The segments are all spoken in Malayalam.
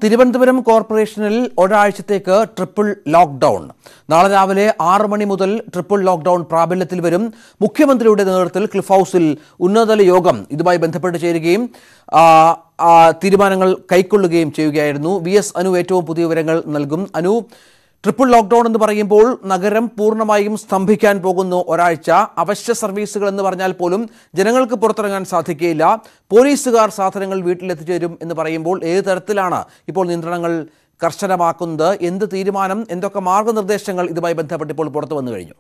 തിരുവനന്തപുരം കോർപ്പറേഷനിൽ ഒരാഴ്ചത്തേക്ക് ട്രിപ്പിൾ ലോക്ക്ഡൌൺ നാളെ രാവിലെ ആറ് മണി മുതൽ ട്രിപ്പിൾ ലോക്ക്ഡൌൺ പ്രാബല്യത്തിൽ വരും മുഖ്യമന്ത്രിയുടെ നേതൃത്വത്തിൽ ക്ലിഫ് ഹൗസിൽ ഉന്നതതല യോഗം ഇതുമായി ബന്ധപ്പെട്ട് ചേരുകയും ആ, ആ, തീരുമാനങ്ങൾ കൈക്കൊള്ളുകയും ചെയ്യുകയായിരുന്നു വി എസ് അനു ഏറ്റവും പുതിയ വിവരങ്ങൾ നൽകും അനു ട്രിപ്പിൾ ലോക്ക്ഡൌൺ എന്ന് പറയുമ്പോൾ നഗരം പൂർണ്ണമായും സ്തംഭിക്കാൻ പോകുന്നു ഒരാഴ്ച അവശ്യ സർവീസുകൾ എന്ന് പറഞ്ഞാൽ പോലും ജനങ്ങൾക്ക് പുറത്തിറങ്ങാൻ സാധിക്കുകയില്ല പോലീസുകാർ സാധനങ്ങൾ വീട്ടിലെത്തിച്ചേരും എന്ന് പറയുമ്പോൾ ഏത് തരത്തിലാണ് ഇപ്പോൾ നിയന്ത്രണങ്ങൾ കർശനമാക്കുന്നത് എന്ത് തീരുമാനം എന്തൊക്കെ മാർഗനിർദ്ദേശങ്ങൾ ഇതുമായി ബന്ധപ്പെട്ട് ഇപ്പോൾ പുറത്തു വന്നു കഴിഞ്ഞു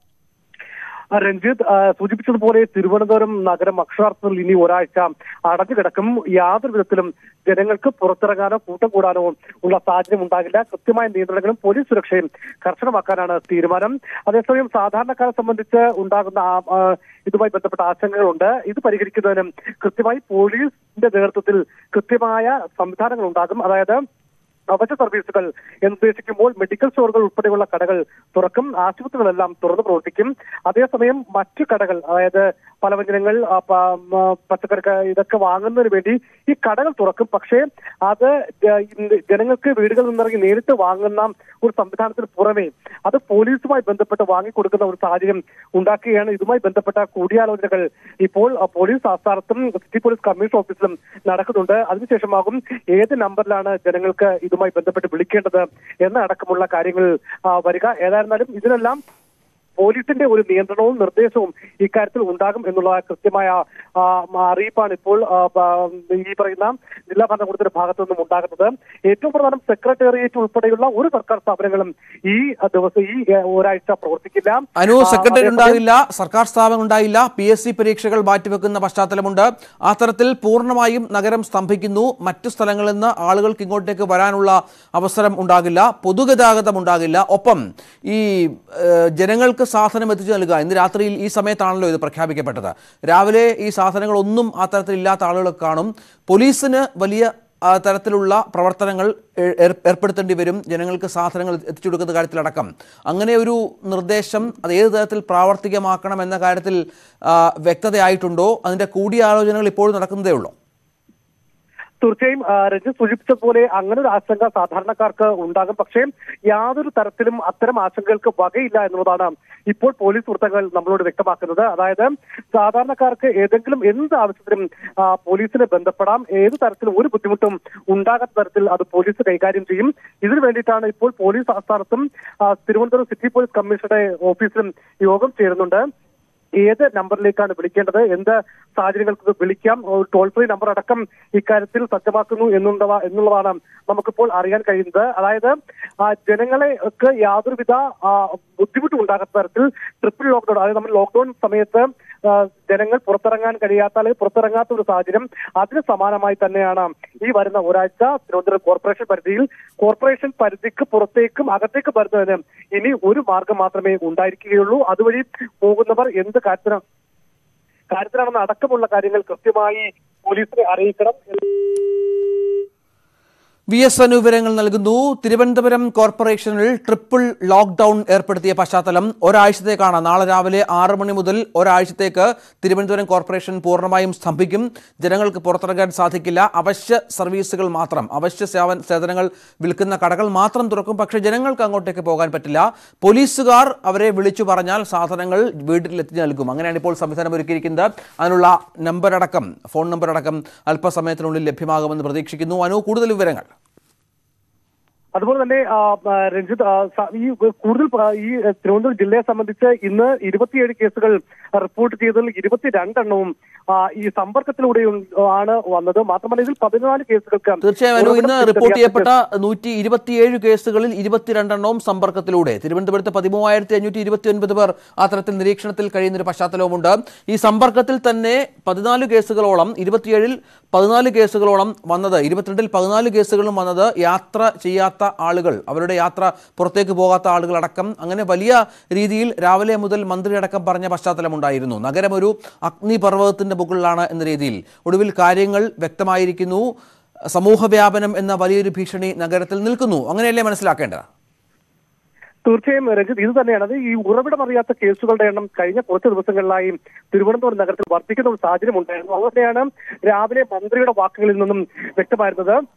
ആ, രഞ്ജിത്ത് ആ, സൂചിപ്പിച്ചതുപോലെ തിരുവനന്തപുരം നഗരം അക്ഷരാർത്ഥത്തിൽ ഇനി ഒരാഴ്ച അടഞ്ഞു കിടക്കും യാതൊരു വിധത്തിലും ജനങ്ങൾക്ക് പുറത്തിറങ്ങാനോ കൂട്ടം കൂടാനോ ഉള്ള സാഹചര്യം ഉണ്ടാകില്ല കൃത്യമായ നിയന്ത്രണങ്ങളും പോലീസ് സുരക്ഷയും കർശനമാക്കാനാണ് തീരുമാനം അതേസമയം സാധാരണക്കാരെ സംബന്ധിച്ച് ഉണ്ടാകുന്ന ആ, ആ, ഇതുമായി ബന്ധപ്പെട്ട ആശങ്കകളുണ്ട് ഇത് പരിഹരിക്കുന്നതിനും കൃത്യമായി പോലീസിന്റെ നേതൃത്വത്തിൽ കൃത്യമായ സംവിധാനങ്ങൾ ഉണ്ടാകും അതായത് അവശ്യ സർവീസുകൾ നിർദ്ദേശിക്കുമ്പോൾ മെഡിക്കൽ സ്റ്റോറുകൾ ഉൾപ്പെടെയുള്ള കടകൾ തുറക്കും ആശുപത്രികളെല്ലാം തുറന്നു പ്രവർത്തിക്കും അതേസമയം മറ്റു കടകൾ അതായത് പലവ്യഞ്ജനങ്ങൾ ആ, പ- മ, പച്ചക്കറി ക- ഇതൊക്കെ വാങ്ങുന്നതിന് വേണ്ടി ഈ കടകൾ തുറക്കും പക്ഷേ അത് ജ- ഇന്ന് ജനങ്ങൾക്ക് വീടുകളിൽ നിന്നിറങ്ങി നേരിട്ട് വാങ്ങുന്ന ഒരു സംവിധാനത്തിന് പുറമെ അത് പോലീസുമായി ബന്ധപ്പെട്ട് വാങ്ങിക്കൊടുക്കുന്ന ഒരു സാഹചര്യം ഉണ്ടാക്കുകയാണ് ഇതുമായി ബന്ധപ്പെട്ട കൂടിയാലോചനകൾ ഇപ്പോൾ ആ, പോലീസ് ആസ്ഥാനത്തും സിറ്റി പോലീസ് കമ്മീഷൻ ഓഫീസിലും നടക്കുന്നുണ്ട് അതിനുശേഷമാകും ഏത് നമ്പറിലാണ് ജനങ്ങൾക്ക് ഇതുമായി ബന്ധപ്പെട്ട് വിളിക്കേണ്ടത് എന്ന അടക്കമുള്ള കാര്യങ്ങൾ ആ, വരിക ഏതായിരുന്നാലും ഇതിനെല്ലാം പോലീസിന്റെ ഒരു നിയന്ത്രണവും നിർദ്ദേശവും ഇക്കാര്യത്തിൽ ഉണ്ടാകും എന്നുള്ള കൃത്യമായ ആ, അറിയിപ്പാണ് ഇപ്പോൾ ആ, പ- ഈ പറയുന്ന ജില്ലാ ഭരണകൂടത്തിന്റെ ഭാഗത്തു നിന്നും ഉണ്ടാകുന്നത് ഏറ്റവും പ്രധാനം സെക്രട്ടേറിയറ്റ് ഉൾപ്പെടെയുള്ള ഒരു സർക്കാർ സ്ഥാപനങ്ങളും ഈ ദിവസം ഈ ഏ, ഒരാഴ്ച പ്രവർത്തിക്കില്ല അനു ആ, സെക്രട്ടറി അതേസമയം- ഉണ്ടാകില്ല സർക്കാർ സ്ഥാപനം ഉണ്ടായില്ല പി എസ് സി പരീക്ഷകൾ മാറ്റിവെക്കുന്ന പശ്ചാത്തലമുണ്ട് ആ തരത്തിൽ പൂർണ്ണമായും നഗരം സ്തംഭിക്കുന്നു മറ്റു സ്ഥലങ്ങളിൽ നിന്ന് ആളുകൾക്ക് ഇങ്ങോട്ടേക്ക് വരാനുള്ള അവസരം ഉണ്ടാകില്ല പൊതുഗതാഗതം ഉണ്ടാകില്ല ഒപ്പം ഈ ഏഹ്, ജനങ്ങൾക്ക് സാധനം എത്തിച്ചു നൽകുക ഇന്ന് രാത്രിയിൽ ഈ സമയത്താണല്ലോ ഇത് പ്രഖ്യാപിക്കപ്പെട്ടത് രാവിലെ ഈ സാധനങ്ങളൊന്നും ആ തരത്തിൽ ഇല്ലാത്ത ആളുകൾ കാണും പോലീസിന് വലിയ ആ തരത്തിലുള്ള പ്രവർത്തനങ്ങൾ ഏ- ഏർ- ഏർപ്പെടുത്തേണ്ടി വരും ജനങ്ങൾക്ക് സാധനങ്ങൾ എത്തിച്ചു കൊടുക്കുന്ന കാര്യത്തിലടക്കം അങ്ങനെ ഒരു നിർദ്ദേശം അത് ഏത് തരത്തിൽ പ്രാവർത്തികമാക്കണം എന്ന കാര്യത്തിൽ ആ, വ്യക്തതയായിട്ടുണ്ടോ അതിൻ്റെ കൂടിയാലോചനകൾ ഇപ്പോഴും നടക്കുന്നതേ ഉള്ളൂ തീർച്ചയായും ആ, രഞ്ജിത്ത് സൂചിപ്പിച്ചതുപോലെ അങ്ങനെ ഒരു ആശങ്ക സാധാരണക്കാർക്ക് ഉണ്ടാകും പക്ഷേ യാതൊരു തരത്തിലും അത്തരം ആശങ്കകൾക്ക് വകയില്ല എന്നുള്ളതാണ് ഇപ്പോൾ പോലീസ് വൃത്തങ്ങൾ നമ്മളോട് വ്യക്തമാക്കുന്നത് അതായത് സാധാരണക്കാർക്ക് ഏതെങ്കിലും എന്ത് ആവശ്യത്തിനും ആ, പോലീസിനെ ബന്ധപ്പെടാം ഏത് തരത്തിലും ഒരു ബുദ്ധിമുട്ടും ഉണ്ടാകാത്ത തരത്തിൽ അത് പോലീസ് കൈകാര്യം ചെയ്യും ഇതിനു വേണ്ടിയിട്ടാണ് ഇപ്പോൾ പോലീസ് ആസ്ഥാനത്തും ആ, തിരുവനന്തപുരം സിറ്റി പോലീസ് കമ്മീഷണറുടെ ഓഫീസിലും യോഗം ചേരുന്നുണ്ട് ഏത് നമ്പറിലേക്കാണ് വിളിക്കേണ്ടത് എന്ത് സാഹചര്യങ്ങൾക്ക് വിളിക്കാം ഒരു ടോൾ ഫ്രീ നമ്പർ അടക്കം ഇക്കാര്യത്തിൽ സജ്ജമാക്കുന്നു എന്നുള്ളവ എന്നുള്ളതാണ് നമുക്കിപ്പോൾ അറിയാൻ കഴിയുന്നത് അതായത് ആ, ജനങ്ങളെ ഒക്കെ യാതൊരുവിധ ആ, ബുദ്ധിമുട്ടും ഉണ്ടാകാത്ത തരത്തിൽ ട്രിപ്പിൾ ലോക്ക്ഡൌൺ അതായത് നമ്മൾ ലോക്ക്ഡൌൺ സമയത്ത് ആ, ജനങ്ങൾ പുറത്തിറങ്ങാൻ കഴിയാത്ത അല്ലെങ്കിൽ പുറത്തിറങ്ങാത്ത ഒരു സാഹചര്യം അതിന് സമാനമായി തന്നെയാണ് ഈ വരുന്ന ഒരാഴ്ച തിരുവനന്തപുരം കോർപ്പറേഷൻ പരിധിയിൽ കോർപ്പറേഷൻ പരിധിക്ക് പുറത്തേക്കും അകത്തേക്ക് വരുന്നതിന് ഇനി ഒരു മാർഗം മാത്രമേ ഉണ്ടായിരിക്കുകയുള്ളൂ അതുവഴി പോകുന്നവർ എന്ത് കാര്യത്തിനാണ് കാര്യത്തിലാണെന്ന് അടക്കമുള്ള കാര്യങ്ങൾ കൃത്യമായി പോലീസിനെ അറിയിക്കണം വി എസ് അനു വിവരങ്ങൾ നൽകുന്നു തിരുവനന്തപുരം കോർപ്പറേഷനിൽ ട്രിപ്പിൾ ലോക്ക്ഡൌൺ ഏർപ്പെടുത്തിയ പശ്ചാത്തലം ഒരാഴ്ചത്തേക്കാണ് നാളെ രാവിലെ ആറ് മണി മുതൽ ഒരാഴ്ചത്തേക്ക് തിരുവനന്തപുരം കോർപ്പറേഷൻ പൂർണ്ണമായും സ്തംഭിക്കും ജനങ്ങൾക്ക് പുറത്തിറങ്ങാൻ സാധിക്കില്ല അവശ്യ സർവീസുകൾ മാത്രം അവശ്യ സേവന സേവനങ്ങൾ വിൽക്കുന്ന കടകൾ മാത്രം തുറക്കും പക്ഷേ ജനങ്ങൾക്ക് അങ്ങോട്ടേക്ക് പോകാൻ പറ്റില്ല പോലീസുകാർ അവരെ വിളിച്ചു പറഞ്ഞാൽ സാധനങ്ങൾ വീട്ടിലെത്തി നൽകും അങ്ങനെയാണ് ഇപ്പോൾ സംവിധാനം ഒരുക്കിയിരിക്കുന്നത് അതിനുള്ള നമ്പർ അടക്കം ഫോൺ നമ്പർ അടക്കം അല്പസമയത്തിനുള്ളിൽ ലഭ്യമാകുമെന്ന് പ്രതീക്ഷിക്കുന്നു അനു കൂടുതൽ വിവരങ്ങൾ അതുപോലെ തന്നെ ആ, ആ, രഞ്ജിത്ത് ആ, സ- ഈ കൂടുതൽ പ- ഈ തിരുവനന്തപുരം ജില്ലയെ സംബന്ധിച്ച് ഇന്ന് ഇരുപത്തിയേഴ് കേസുകൾ റിപ്പോർട്ട് ചെയ്തതിൽ ഇരുപത്തിരണ്ടെണ്ണവും ആ, ഈ സമ്പർക്കത്തിലൂടെ ആണ് വന്നത് മാത്രമല്ല ഇതിൽ പതിനാല് കേസുകൾക്ക് തീർച്ചയായും അനു ഇന്ന് ഉറവിടം റിപ്പോർട്ട് തിരിച്ചറിയാത്ത ചെയ്യപ്പെട്ട നൂറ്റി ഇരുപത്തിയേഴ് കേസുകളിൽ ഇരുപത്തിരണ്ടെണ്ണവും സമ്പർക്കത്തിലൂടെ തിരുവനന്തപുരത്ത് പതിമൂവായിരത്തി അഞ്ഞൂറ്റി ഇരുപത്തി ഒൻപത് പേർ ആ തരത്തിൽ നിരീക്ഷണത്തിൽ കഴിയുന്ന ഒരു പശ്ചാത്തലവുമുണ്ട് ഈ സമ്പർക്കത്തിൽ തന്നെ പതിനാല് കേസുകളോളം ഇരുപത്തിയേഴിൽ പതിനാല് കേസുകളോളം വന്നത് ഇരുപത്തിരണ്ടിൽ പതിനാല് കേസുകളും വന്നത് യാത്ര ചെയ്യാത്ത ആളുകൾ അവരുടെ യാത്ര പുറത്തേക്ക് പോകാത്ത ആളുകൾ അടക്കം അങ്ങനെ വലിയ രീതിയിൽ രാവിലെ മുതൽ മന്ത്രി അടക്കം പറഞ്ഞ പശ്ചാത്തലമുണ്ടായിരുന്നു നഗരം ഒരു അഗ്നിപർവ്വതത്തിന്റെ മുകളിലാണ് എന്ന രീതിയിൽ ഒടുവിൽ കാര്യങ്ങൾ വ്യക്തമായിരിക്കുന്നു സമൂഹ വ്യാപനം എന്ന വലിയൊരു ഭീഷണി നഗരത്തിൽ നിൽക്കുന്നു അങ്ങനെയല്ലേ മനസ്സിലാക്കേണ്ടത് തീർച്ചയായും രഞ്ജിത്ത് ഇത് തന്നെയാണ് അത് ഈ ഉറവിടം അറിയാത്ത കേസുകളുടെ എണ്ണം കഴിഞ്ഞ കുറച്ച് ദിവസങ്ങളിലായി തിരുവനന്തപുരം നഗരത്തിൽ വർദ്ധിക്കുന്ന ഒരു സാഹചര്യം ഉണ്ടായിരുന്നു അതുതന്നെയാണ് രാവിലെ മന്ത്രിയുടെ വാക്കുകളിൽ നിന്നും വ്യക്തമായിരുന്നത്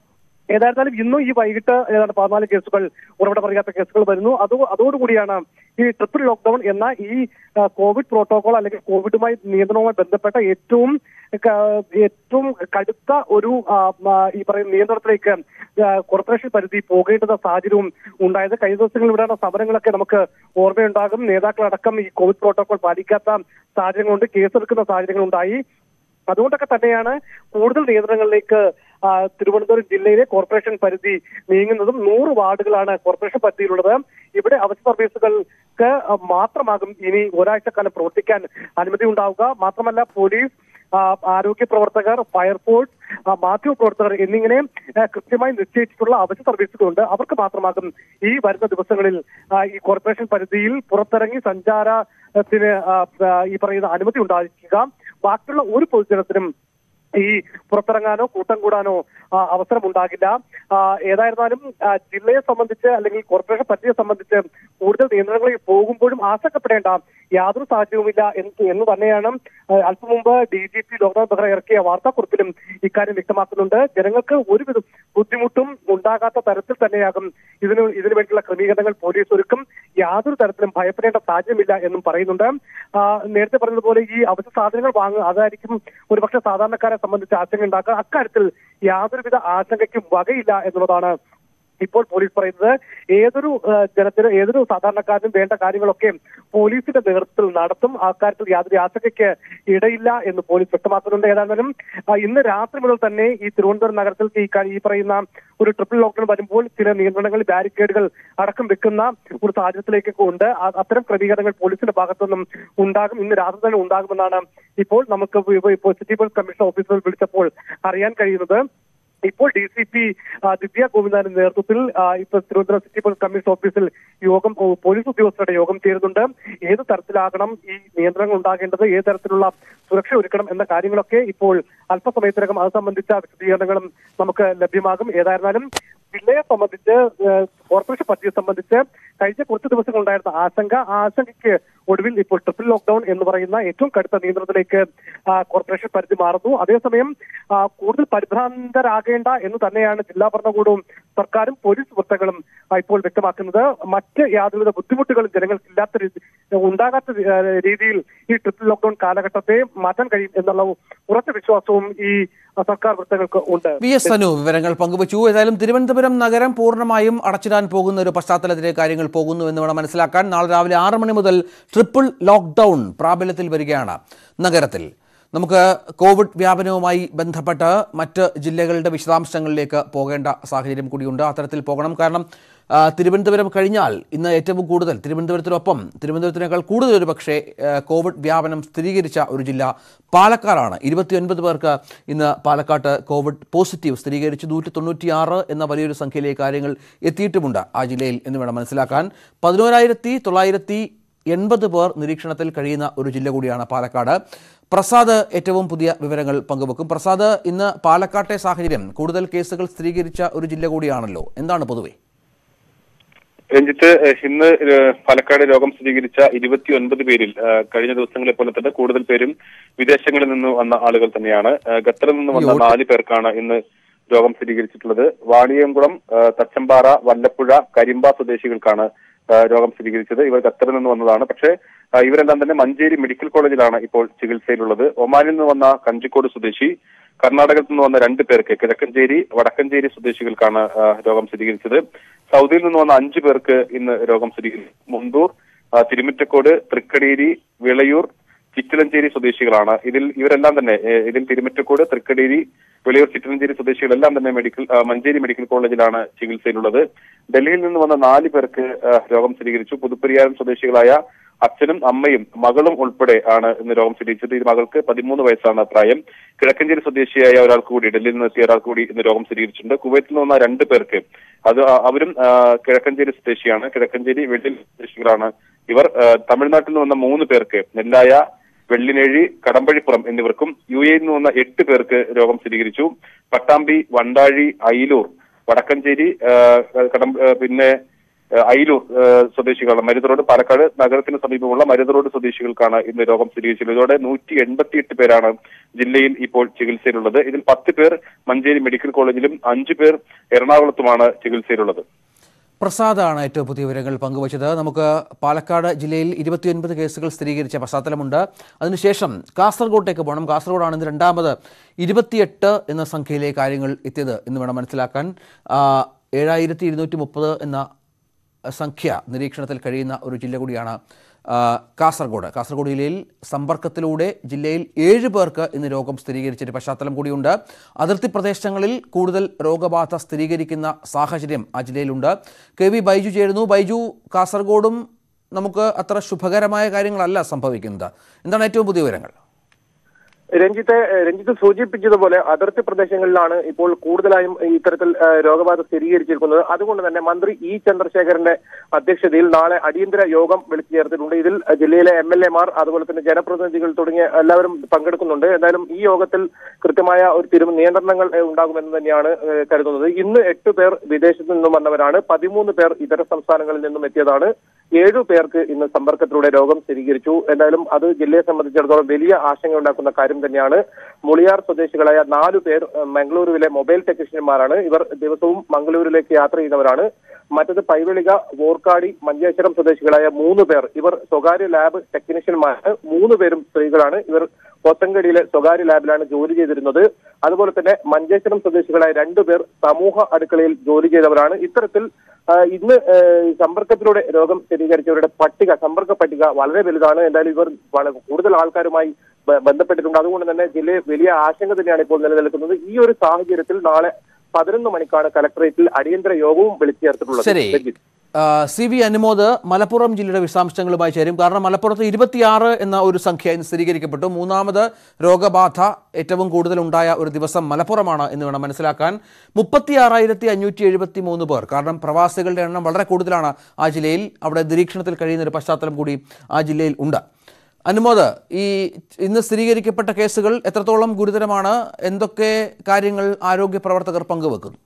ഏതായിരുന്നാലും ഇന്നും ഈ വൈകിട്ട് ഏതാണ്ട് പതിനാല് കേസുകൾ ഉറവിടം അറിയാത്ത കേസുകൾ വരുന്നു അത് അതോടുകൂടിയാണ് ഈ ട്രിപ്പിൾ ലോക്ക്ഡൌൺ എന്ന ഈ ആ, കോവിഡ് പ്രോട്ടോകോൾ അല്ലെങ്കിൽ കോവിഡുമായി നിയന്ത്രണവുമായി ബന്ധപ്പെട്ട ഏറ്റവും ക- ഏറ്റവും കടുത്ത ഒരു ആ, ആ, ഈ പറയുന്ന നിയന്ത്രണത്തിലേക്ക് ആ, കോർപ്പറേഷൻ പരിധി പോകേണ്ടുന്ന സാഹചര്യവും ഉണ്ടായത് കഴിഞ്ഞ ദിവസങ്ങളിൽ ഇവിടെ സമരങ്ങളൊക്കെ നമുക്ക് ഓർമ്മയുണ്ടാകും നേതാക്കളടക്കം ഈ കോവിഡ് പ്രോട്ടോകോൾ പാലിക്കാത്ത സാഹചര്യങ്ങളുണ്ട് കേസെടുക്കുന്ന സാഹചര്യങ്ങളുണ്ടായി അതുകൊണ്ടൊക്കെ തന്നെയാണ് കൂടുതൽ നിയന്ത്രണങ്ങളിലേക്ക് ആ, തിരുവനന്തപുരം ജില്ലയിലെ കോർപ്പറേഷൻ പരിധി നീങ്ങുന്നതും നൂറ് വാർഡുകളാണ് കോർപ്പറേഷൻ പരിധിയിലുള്ളത് ഇവിടെ അവശ്യ സർവീസുകൾക്ക് ആ, മാത്രമാകും ഇനി ഒരാഴ്ചക്കാലം പ്രവർത്തിക്കാൻ അനുമതി ഉണ്ടാവുക മാത്രമല്ല പോലീസ് ആ, ആരോഗ്യ പ്രവർത്തകർ ഫയർഫോഴ്സ് ആ, മാധ്യമ പ്രവർത്തകർ എന്നിങ്ങനെ ആ, കൃത്യമായി നിശ്ചയിച്ചിട്ടുള്ള അവശ്യ സർവീസുകളുണ്ട് അവർക്ക് മാത്രമാകും ഈ വരുന്ന ദിവസങ്ങളിൽ ആ, ഈ കോർപ്പറേഷൻ പരിധിയിൽ പുറത്തിറങ്ങി സഞ്ചാരത്തിന് ആ, ആ, ഈ പറയുന്ന അനുമതി ഉണ്ടായിരിക്കുക ബാക്കിയുള്ള ഒരു പൊതുജനത്തിനും ഈ പുറത്തിറങ്ങാനോ കൂട്ടം കൂടാനോ ആ, അവസരം ഉണ്ടാകില്ല ആ, ഏതായിരുന്നാലും ആ, ജില്ലയെ സംബന്ധിച്ച് അല്ലെങ്കിൽ കോർപ്പറേഷൻ പരിധിയെ സംബന്ധിച്ച് കൂടുതൽ നിയന്ത്രണങ്ങളിൽ പോകുമ്പോഴും ആശങ്കപ്പെടേണ്ട യാതൊരു സാഹചര്യവുമില്ല എന്ന് എന്ന് തന്നെയാണ് ആ, അല്പം മുമ്പ് D G P Loknath Behera ഇറക്കിയ വാർത്താക്കുറിപ്പിലും ഇക്കാര്യം വ്യക്തമാക്കുന്നുണ്ട് ജനങ്ങൾക്ക് ഒരുവിധ ബുദ്ധിമുട്ടും ഉണ്ടാകാത്ത തരത്തിൽ തന്നെയാകും ഇതിന് ഇതിനു വേണ്ടിയുള്ള ക്രമീകരണങ്ങൾ പോലീസ് ഒരുക്കും യാതൊരു തരത്തിലും ഭയപ്പെടേണ്ട സാഹചര്യമില്ല എന്നും പറയുന്നുണ്ട് ആ, നേരത്തെ പറഞ്ഞതുപോലെ ഈ അവശ്യ സാധനങ്ങൾ വാങ്ങുക അതായിരിക്കും ഒരുപക്ഷെ സാധാരണക്കാരെ സംബന്ധിച്ച് ആശങ്ക ഉണ്ടാക്കുക അക്കാര്യത്തിൽ യാതൊരുവിധ ആശങ്കയ്ക്കും വകയില്ല എന്നുള്ളതാണ് ഇപ്പോൾ പോലീസ് പറയുന്നത് ഏതൊരു ആ, ജനത്തിനും ഏതൊരു സാധാരണക്കാരനും വേണ്ട കാര്യങ്ങളൊക്കെ പോലീസിന്റെ നേതൃത്വത്തിൽ നടത്തും അക്കാര്യത്തിൽ യാതൊരു ആശങ്കയ്ക്ക് ഇടയില്ല എന്ന് പോലീസ് വ്യക്തമാക്കുന്നുണ്ട് ഏതായാലും ആ, ഇന്ന് രാത്രി മുതൽ തന്നെ ഈ തിരുവനന്തപുരം നഗരത്തിൽ ഈ ക- ഈ പറയുന്ന ഒരു ട്രിപ്പിൾ ലോക്ക്ഡൌൺ വരുമ്പോൾ ചില നിയന്ത്രണങ്ങൾ ബാരിക്കേഡുകൾ അടക്കം വെക്കുന്ന ഒരു സാഹചര്യത്തിലേക്കൊക്കെ ഉണ്ട് ആ- അത്തരം ക്രമീകരണങ്ങൾ പോലീസിന്റെ ഭാഗത്തുനിന്നും ഉണ്ടാകും ഇന്ന് രാത്രി തന്നെ ഉണ്ടാകുമെന്നാണ് ഇപ്പോൾ നമുക്ക് ഇപ്പൊ- ഇപ്പോൾ സിറ്റി പോലീസ് കമ്മീഷണർ ഓഫീസിൽ വിളിച്ചപ്പോൾ അറിയാൻ കഴിയുന്നത് ഇപ്പോൾ ഡി സി പി ദിവ്യ ഗോവിന്ദന്റെ നേതൃത്വത്തിൽ ആ, ഇപ്പൊ തിരുവനന്തപുരം സിറ്റി പോലീസ് കമ്മീഷൻ ഓഫീസിൽ യോഗം ഓ, പോലീസ് ഉദ്യോഗസ്ഥരുടെ യോഗം ചേരുന്നുണ്ട് ഏത് തരത്തിലാകണം ഈ നിയന്ത്രണങ്ങൾ ഉണ്ടാകേണ്ടത് ഏത് തരത്തിലുള്ള സുരക്ഷ ഒരുക്കണം എന്ന കാര്യങ്ങളൊക്കെ ഇപ്പോൾ അല്പസമയത്തിനകം അത് സംബന്ധിച്ച വിശദീകരണങ്ങളും നമുക്ക് ലഭ്യമാകും ഏതായിരുന്നാലും ജില്ലയെ സംബന്ധിച്ച് ഏഹ്, കോർപ്പറേഷൻ പദ്ധതിയെ സംബന്ധിച്ച് കഴിഞ്ഞ കുറച്ച് ദിവസങ്ങൾ ഉണ്ടായിരുന്ന ആശങ്ക ആ ആശങ്കയ്ക്ക് ഒടുവിൽ ഇപ്പോൾ ട്രിപ്പിൾ ലോക്ക്ഡൌൺ എന്ന് പറയുന്ന ഏറ്റവും കടുത്ത നിയന്ത്രണത്തിലേക്ക് ആ, കോർപ്പറേഷൻ പരിധി മാറുന്നു അതേസമയം ആ, കൂടുതൽ പരിഭ്രാന്തരാകേണ്ട എന്ന് തന്നെയാണ് ജില്ലാ ഭരണകൂടവും സർക്കാരും പോലീസ് വൃത്തങ്ങളും ആ, ഇപ്പോൾ വ്യക്തമാക്കുന്നത് മറ്റ് യാതൊരുവിധ ബുദ്ധിമുട്ടുകളും ജനങ്ങൾക്കില്ലാത്ത രീതി ഉണ്ടാകാത്ത രീ- ആ, രീതിയിൽ ഈ ട്രിപ്പിൾ ലോക്ക്ഡൌൺ കാലഘട്ടത്തെ മാറ്റാൻ കഴിയും എന്നുള്ള ഉറച്ച വിശ്വാസവും ഈ ആ, സർക്കാർ വൃത്തങ്ങൾക്ക് ഉണ്ട് വി എസ് അനു വിവരങ്ങൾ പങ്കുവച്ചു ഏതായാലും തിരുവനന്തപുരം നഗരം പൂർണ്ണമായും അടച്ചിടാൻ പോകുന്ന ഒരു പശ്ചാത്തലത്തിലെ കാര്യങ്ങൾ പോകുന്നു എന്ന് വേണം മനസ്സിലാക്കാൻ നാളെ രാവിലെ ആറ് മണി മുതൽ ട്രിപ്പിൾ ലോക്ക്ഡൌൺ പ്രാബല്യത്തിൽ വരികയാണ് നഗരത്തിൽ നമുക്ക് കോവിഡ് വ്യാപനവുമായി ബന്ധപ്പെട്ട് മറ്റ് ജില്ലകളുടെ വിശദാംശങ്ങളിലേക്ക് പോകേണ്ട സാഹചര്യം കൂടിയുണ്ട് അത്തരത്തിൽ പോകണം കാരണം ആ, തിരുവനന്തപുരം കഴിഞ്ഞാൽ ഇന്ന് ഏറ്റവും കൂടുതൽ തിരുവനന്തപുരത്തിനൊപ്പം തിരുവനന്തപുരത്തിനേക്കാൾ കൂടുതൽ ഒരു പക്ഷേ ആ, കോവിഡ് വ്യാപനം സ്ഥിരീകരിച്ച ഒരു ജില്ല പാലക്കാടാണ് ഇരുപത്തിയൊൻപത് പേർക്ക് ഇന്ന് പാലക്കാട്ട് കോവിഡ് പോസിറ്റീവ് സ്ഥിരീകരിച്ചു നൂറ്റി തൊണ്ണൂറ്റിയാറ് എന്ന വലിയൊരു സംഖ്യയിലേക്ക് കാര്യങ്ങൾ എത്തിയിട്ടുമുണ്ട് ആ ജില്ലയിൽ എന്ന് വേണം മനസ്സിലാക്കാൻ പതിനോരായിരത്തി തൊള്ളായിരത്തി എൺപത് പേർ നിരീക്ഷണത്തിൽ കഴിയുന്ന ഒരു ജില്ല കൂടിയാണ് പാലക്കാട് പ്രസാദ് ഏറ്റവും പുതിയ വിവരങ്ങൾ പങ്കുവെക്കും പ്രസാദ് ഇന്ന് പാലക്കാട്ടെ സാഹചര്യം കൂടുതൽ കേസുകൾ സ്ഥിരീകരിച്ച ഒരു ജില്ല കൂടിയാണല്ലോ എന്താണ് പൊതുവെ രഞ്ജിത്ത് ഏഹ് ഇന്ന് ഏഹ് പാലക്കാട് രോഗം സ്ഥിരീകരിച്ച ഇരുപത്തിയൊൻപത് പേരിൽ ഏഹ് കഴിഞ്ഞ ദിവസങ്ങളെ പോലെ തന്നെ കൂടുതൽ പേരും വിദേശങ്ങളിൽ നിന്ന് വന്ന ആളുകൾ തന്നെയാണ് ഏഹ് ഖത്തറിൽ നിന്ന് വന്ന നാല് പേർക്കാണ് ഇന്ന് രോഗം സ്ഥിരീകരിച്ചിട്ടുള്ളത് വാണിയംകുളം ഏഹ് തച്ചമ്പാറ വല്ലപ്പുഴ കരിമ്പ സ്വദേശികൾക്കാണ് ഏഹ് രോഗം സ്ഥിരീകരിച്ചത് ഇവർ ഖത്തറിൽ നിന്ന് വന്നതാണ് പക്ഷേ ഏഹ് ഇവരെല്ലാം തന്നെ മഞ്ചേരി മെഡിക്കൽ കോളേജിലാണ് ഇപ്പോൾ ചികിത്സയിലുള്ളത് ഒമാനിൽ നിന്ന് വന്ന കഞ്ചിക്കോട് സ്വദേശി കർണാടകത്തിൽ നിന്ന് വന്ന രണ്ട് പേർക്ക് കിഴക്കഞ്ചേരി വടക്കഞ്ചേരി സ്വദേശികൾക്കാണ് ആ, രോഗം സ്ഥിരീകരിച്ചത് സൗദിയിൽ നിന്ന് വന്ന അഞ്ചു പേർക്ക് ഇന്ന് രോഗം സ്ഥിരീകരിച്ചു മുണ്ടൂർ ആ, തിരുമിറ്റക്കോട് തൃക്കടീരി വിളയൂർ ചിറ്റിലഞ്ചേരി സ്വദേശികളാണ് ഇതിൽ ഇവരെല്ലാം തന്നെ ഏ, ഇതിൽ തിരുമിറ്റക്കോട് തൃക്കടീരി വിളയൂർ ചിറ്റിലഞ്ചേരി സ്വദേശികളെല്ലാം തന്നെ മെഡിക്കൽ ആ, മഞ്ചേരി മെഡിക്കൽ കോളേജിലാണ് ചികിത്സയിലുള്ളത് ഡൽഹിയിൽ നിന്ന് വന്ന നാല് പേർക്ക് ആ, രോഗം സ്ഥിരീകരിച്ചു പുതുപ്പരിയാരം സ്വദേശികളായ അച്ഛനും അമ്മയും മകളും ഉൾപ്പെടെ ആണ് ഇന്ന് രോഗം സ്ഥിരീകരിച്ചത് ഈ മകൾക്ക് പതിമൂന്ന് വയസ്സാണ് പ്രായം കിഴക്കഞ്ചേരി സ്വദേശിയായ ഒരാൾക്ക് കൂടി ഡൽഹിയിൽ നിന്ന് എത്തിയ ഒരാൾക്ക് കൂടി ഇന്ന് രോഗം സ്ഥിരീകരിച്ചിട്ടുണ്ട് കുവൈത്തിൽ നിന്ന് വന്ന രണ്ട് പേർക്ക് അത് ആ- അവരും ആ, കിഴക്കഞ്ചേരി സ്വദേശിയാണ് കിഴക്കഞ്ചേരി വെള്ളിൽ സ്വദേശികളാണ് ഇവർ ആ, തമിഴ്നാട്ടിൽ നിന്ന് വന്ന മൂന്ന് പേർക്ക് നെല്ലായ വെള്ളിനേഴി കടമ്പഴിപ്പുറം എന്നിവർക്കും യു എയിൽ നിന്ന് വന്ന എട്ട് പേർക്ക് രോഗം സ്ഥിരീകരിച്ചു പട്ടാമ്പി വണ്ടാഴി അയിലൂർ വടക്കഞ്ചേരി ആ, കടം ആ, പിന്നെ ഏഹ് അയിലൂർ ഏഹ് സ്വദേശികളാണ് മരുത് റോഡ് പാലക്കാട് നഗരത്തിന് സമീപമുള്ള മരുത് റോഡ് സ്വദേശികൾക്കാണ് ഇന്ന് രോഗം സ്ഥിരീകരിച്ചത് ഇതോടെ നൂറ്റി എൺപത്തിയെട്ട് പേരാണ് ജില്ലയിൽ ഇപ്പോൾ ചികിത്സയിലുള്ളത് ഇതിൽ പത്ത് പേർ മഞ്ചേരി മെഡിക്കൽ കോളേജിലും അഞ്ചു പേർ എറണാകുളത്തുമാണ് ചികിത്സയിലുള്ളത് പ്രസാദാണ് ഏറ്റവും പുതിയ വിവരങ്ങൾ പങ്കുവച്ചത് നമുക്ക് പാലക്കാട് ജില്ലയിൽ ഇരുപത്തിയൊൻപത് കേസുകൾ സ്ഥിരീകരിച്ച പശ്ചാത്തലമുണ്ട് അതിനുശേഷം കാസർഗോട്ടേക്ക് പോകണം കാസർഗോഡാണ് ഇന്ന് രണ്ടാമത് ഇരുപത്തിയെട്ട് എന്ന സംഖ്യയിലെ കാര്യങ്ങൾ എത്തിയത് എന്ന് വേണം മനസ്സിലാക്കാൻ ആ, ഏഴായിരത്തി ഇരുന്നൂറ്റി മുപ്പത് എന്ന സംഖ്യ നിരീക്ഷണത്തിൽ കഴിയുന്ന ഒരു ജില്ല കൂടിയാണ് ആ, കാസർഗോഡ് കാസർഗോഡ് ജില്ലയിൽ സമ്പർക്കത്തിലൂടെ ജില്ലയിൽ ഏഴ് പേർക്ക് ഇന്ന് രോഗം സ്ഥിരീകരിച്ചൊരു പശ്ചാത്തലം കൂടിയുണ്ട് അതിർത്തി പ്രദേശങ്ങളിൽ കൂടുതൽ രോഗബാധ സ്ഥിരീകരിക്കുന്ന സാഹചര്യം ആ ജില്ലയിലുണ്ട് കെ വി ബൈജു ചേരുന്നു ബൈജു കാസർഗോഡും നമുക്ക് അത്ര ശുഭകരമായ കാര്യങ്ങളല്ല സംഭവിക്കുന്നത് എന്താണ് ഏറ്റവും പുതിയ വിവരങ്ങൾ രഞ്ജിത്തെ ഏഹ് രഞ്ജിത്ത് സൂചിപ്പിച്ചതുപോലെ അതിർത്തി പ്രദേശങ്ങളിലാണ് ഇപ്പോൾ കൂടുതലായും ഇത്തരത്തിൽ ഏഹ് രോഗബാധ സ്ഥിരീകരിച്ചിരിക്കുന്നത് അതുകൊണ്ട് തന്നെ മന്ത്രി ഇ ചന്ദ്രശേഖരന്റെ അധ്യക്ഷതയിൽ നാളെ അടിയന്തര യോഗം വിളിച്ചു ചേർത്തിട്ടുണ്ട് ഇതിൽ ജില്ലയിലെ എം എൽ എമാർ അതുപോലെ തന്നെ ജനപ്രതിനിധികൾ തുടങ്ങിയ എല്ലാവരും പങ്കെടുക്കുന്നുണ്ട് എന്തായാലും ഈ യോഗത്തിൽ കൃത്യമായ ഒരു തിരു നിയന്ത്രണങ്ങൾ ഏഹ് ഉണ്ടാകുമെന്ന് തന്നെയാണ് ഏഹ് കരുതുന്നത് ഇന്ന് എട്ട് പേർ വിദേശത്ത് നിന്നും വന്നവരാണ് പതിമൂന്ന് പേർ ഇതര സംസ്ഥാനങ്ങളിൽ നിന്നും എത്തിയതാണ് ഏഴു പേർക്ക് ഇന്ന് സമ്പർക്കത്തിലൂടെ രോഗം സ്ഥിരീകരിച്ചു എന്തായാലും അത് ജില്ലയെ സംബന്ധിച്ചിടത്തോളം വലിയ ആശങ്ക ഉണ്ടാക്കുന്ന കാര്യം തന്നെയാണ് മുളിയാർ സ്വദേശികളായ നാലു പേർ ഏഹ്, മംഗളൂരുവിലെ മൊബൈൽ ടെക്നീഷ്യന്മാരാണ് ഇവർ ദിവസവും മംഗളൂരിലേക്ക് യാത്ര ചെയ്യുന്നവരാണ് മറ്റത് പൈവളിക വോർക്കാടി മഞ്ചേശ്വരം സ്വദേശികളായ മൂന്ന് പേർ ഇവർ സ്വകാര്യ ലാബ് ടെക്നീഷ്യന്മാരാണ് മൂന്ന് പേരും സ്ത്രീകളാണ് ഇവർ പോത്തങ്കടിയിലെ സ്വകാര്യ ലാബിലാണ് ജോലി ചെയ്തിരുന്നത് അതുപോലെ തന്നെ മഞ്ചേശ്വരം സ്വദേശികളായ രണ്ടുപേർ സമൂഹ അടുക്കളയിൽ ജോലി ചെയ്തവരാണ് ഇത്തരത്തിൽ ആ, ഇന്ന് ഏ, സമ്പർക്കത്തിലൂടെ രോഗം സ്ഥിരീകരിച്ചവരുടെ പട്ടിക സമ്പർക്ക പട്ടിക വളരെ വലുതാണ് എന്തായാലും ഇവർ വളരെ കൂടുതൽ ആൾക്കാരുമായി ബ- ബന്ധപ്പെട്ടിട്ടുണ്ട് അതുകൊണ്ട് തന്നെ ജില്ലയിൽ വലിയ ആശങ്ക തന്നെയാണ് ഇപ്പോൾ നിലനിൽക്കുന്നത് ഈ ഒരു സാഹചര്യത്തിൽ നാളെ പതിനൊന്ന് മണിക്കാണ് കലക്ടറേറ്റിൽ അടിയന്തര യോഗവും വിളിച്ചു ചേർത്തിട്ടുള്ളത് ശരി രഞ്ജിത്ത്. ആ, സി വി അനുമോദ് മലപ്പുറം ജില്ലയുടെ വിശദാംശങ്ങളുമായി ചേരും കാരണം മലപ്പുറത്ത് ഇരുപത്തിയാറ് എന്ന ഒരു സംഖ്യ ഇന്ന് സ്ഥിരീകരിക്കപ്പെട്ടു മൂന്നാമത് രോഗബാധ ഏറ്റവും കൂടുതൽ ഉണ്ടായ ഒരു ദിവസം മലപ്പുറമാണ് എന്ന് വേണം മനസ്സിലാക്കാൻ മുപ്പത്തി ആറായിരത്തി അഞ്ഞൂറ്റി എഴുപത്തി മൂന്ന് പേർ കാരണം പ്രവാസികളുടെ എണ്ണം വളരെ കൂടുതലാണ് ആ ജില്ലയിൽ അവിടെ നിരീക്ഷണത്തിൽ കഴിയുന്ന ഒരു പശ്ചാത്തലം കൂടി ആ ജില്ലയിൽ ഉണ്ട് അനുമോദ് ഈ ഇന്ന് സ്ഥിരീകരിക്കപ്പെട്ട കേസുകൾ എത്രത്തോളം ഗുരുതരമാണ് എന്തൊക്കെ കാര്യങ്ങൾ ആരോഗ്യ പ്രവർത്തകർ പങ്കുവെക്കുന്നു